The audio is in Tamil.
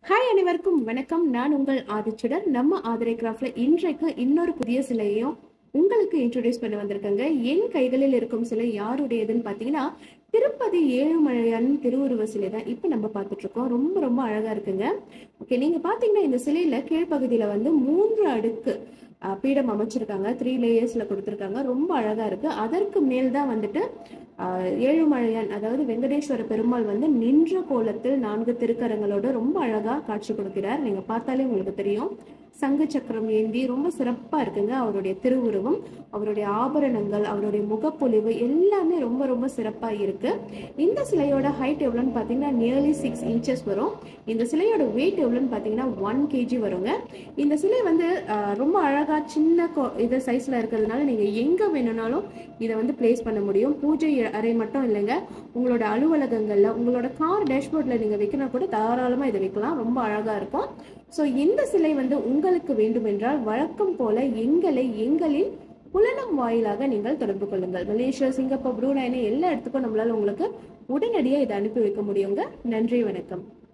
ஹாய் அனைவருக்கும் வணக்கம் நான் உங்கள் ஆதிச்சுடர் நம்ம ஆதிரை கிராஃப்ட்ல இன்றைக்கு இன்னொரு புதிய சிலையையும் உங்களுக்கு இன்ட்ரோடியூஸ் பண்ண வந்திருக்கேங்க என் கைகளில் இருக்கும் சிலை யாருடையதுன்னு பார்த்தீங்கன்னா திருப்பதி ஏழுமலையான் திருவுருவ சிலை தான் இப்போ நம்ம பார்த்துட்டு இருக்கோம் ரொம்ப ரொம்ப அழகா இருக்குங்க ஓகே நீங்க பார்த்தீங்கன்னா இந்த சிலையில கீழ்ப்பகுதியில வந்து மூன்று அடுக்கு அஹ், பீடம் அமைச்சிருக்காங்க த்ரீ லேயர்ஸ்ல கொடுத்துருக்காங்க ரொம்ப அழகா இருக்கு அதற்கு மேல் தான் வந்துட்டு அஹ், ஏழுமலையான் அதாவது வெங்கடேஸ்வர பெருமாள் வந்து நின்ற கோலத்தில் நான்கு திருக்கரங்களோட ரொம்ப அழகா காட்சி கொடுக்கிறார் நீங்க பார்த்தாலே உங்களுக்கு தெரியும் சங்கு சக்கரம் ஏந்தி ரொம்ப சிறப்பா இருக்குங்க அவருடைய திருவுருவம் அவருடைய ஆபரணங்கள் அவருடைய முகப்பொலிவு எல்லாமே ரொம்ப ரொம்ப சிறப்பா இருக்கு இந்த சிலையோட ஹைட் எவ்வளோன்னு பார்த்தீங்கன்னா நியர்லி சிக்ஸ் இன்ச்சஸ் வரும் இந்த சிலையோட வெயிட் எவ்வளோன்னு பார்த்தீங்கன்னா ஒன் கேஜி வருங்க இந்த சிலை வந்து அஹ், ரொம்ப அழகா சின்ன கொ- இது சைஸ்ல இருக்கிறதுனால நீங்க எங்க வேணும்னாலும் இதை வந்து பிளேஸ் பண்ண முடியும் பூஜை அறை மட்டும் இல்லைங்க உங்களோட அலுவலகங்கள்ல உங்களோட கார் டேஷ்போர்ட்ல நீங்க வைக்கணும் கூட தாராளமா இதை வைக்கலாம் ரொம்ப அழகா இருக்கும் ஸோ இந்த சிலை வந்து உங்களுக்கு வேண்டுமென்றால் வழக்கம் போல எங்களை எங்களின் புலனம் வாயிலாக நீங்கள் தொடர்பு கொள்ளுங்கள் மலேசியா சிங்கப்பூர் ப்ரூனைனு எல்லா இடத்துக்கும் நம்மளால உங்களுக்கு உடனடியாக இதை அனுப்பி வைக்க முடியுங்க நன்றி வணக்கம்